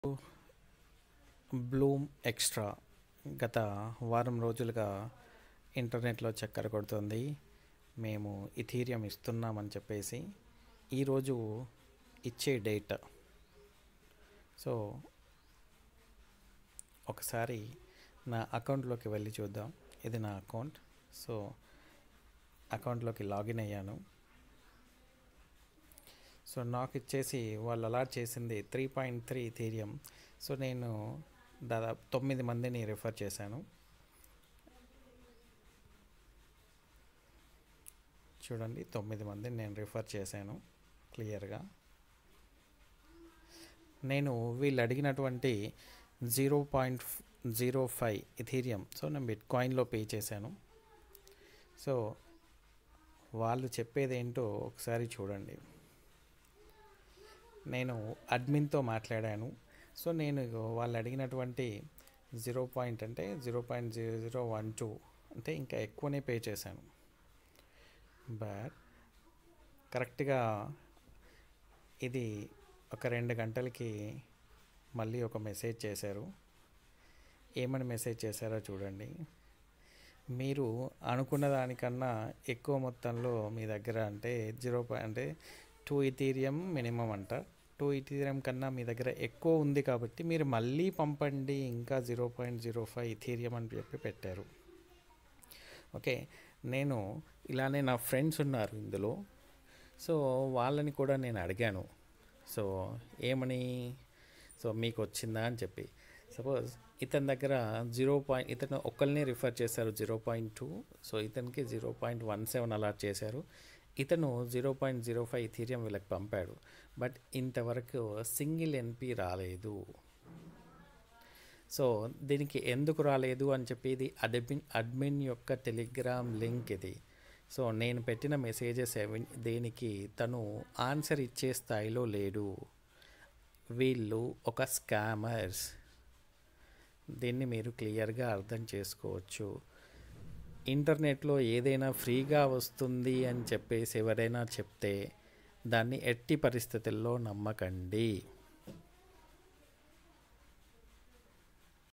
Bloom extra గత వారం రోజులుగా ఇంటర్నెట్లో చక్కర కొడుతుంది మేము ఇథీరియం ఇస్తున్నామని చెప్పేసి ఈరోజు ఇచ్చే డేట్ సో ఒకసారి నా అకౌంట్లోకి వెళ్ళి చూద్దాం ఇది నా అకౌంట్ సో అకౌంట్లోకి లాగిన్ అయ్యాను సో నాకు ఇచ్చేసి వాళ్ళు అలాట్ చేసింది three point three ethereum so నేను దాదాపు తొమ్మిది మందిని రిఫర్ చేశాను చూడండి తొమ్మిది మందిని నేను రిఫర్ చేశాను క్లియర్గా నేను వీళ్ళు అడిగినటువంటి zero point zero five ethereum so నేను బిట్ కాయిన్లో పే చేశాను సో వాళ్ళు చెప్పేది ఏంటో ఒకసారి చూడండి నేను అడ్మిన్తో మాట్లాడాను సో నేను ఇగో వాళ్ళు అడిగినటువంటి జీరో పాయింట్ అంటే zero point zero zero one two అంటే ఇంకా ఎక్కువనే పే చేశాను బట్ కరెక్ట్గా ఇది ఒక రెండు గంటలకి మళ్ళీ ఒక మెసేజ్ చేశారు ఏమని మెసేజ్ చేశారో చూడండి మీరు అనుకున్న దానికన్నా ఎక్కువ మొత్తంలో మీ దగ్గర అంటే జీరో పాయింట్ అంటే టూ ఇథీరియం మినిమం అంట టూ ఇథీరియం కన్నా మీ దగ్గర ఎక్కువ ఉంది కాబట్టి మీరు మళ్ళీ పంపండి ఇంకా zero point zero five ethereum అని చెప్పి పెట్టారు ఓకే నేను ఇలానే నా ఫ్రెండ్స్ ఉన్నారు ఇందులో సో వాళ్ళని కూడా నేను అడిగాను సో ఏమని సో మీకు వచ్చిందా అని చెప్పి సపోజ్ ఇతని దగ్గర జీరో పాయింట్ ఇతను ఒకరిని రిఫర్ చేశారు జీరో పాయింట్ టూ సో ఇతనికి zero point one seven allot చేశారు ఇతను zero point zero five ethereum వీళ్ళకి పంపాడు బట్ ఇంతవరకు సింగిల్ ఎన్పి రాలేదు సో దీనికి ఎందుకు రాలేదు అని చెప్పి ఇది అడ్మిన్ అడ్మిన్ యొక్క టెలిగ్రామ్ లింక్ ఇది సో నేను పెట్టిన మెసేజెస్ ఎవి దేనికి తను ఆన్సర్ ఇచ్చే స్థాయిలో లేడు వీళ్ళు ఒక స్కామర్స్ దీన్ని మీరు క్లియర్గా అర్థం చేసుకోవచ్చు ఇంటర్నెట్లో ఏదైనా ఫ్రీగా వస్తుంది అని చెప్పేసి ఎవరైనా చెప్తే దాన్ని ఎట్టి పరిస్థితుల్లో నమ్మకండి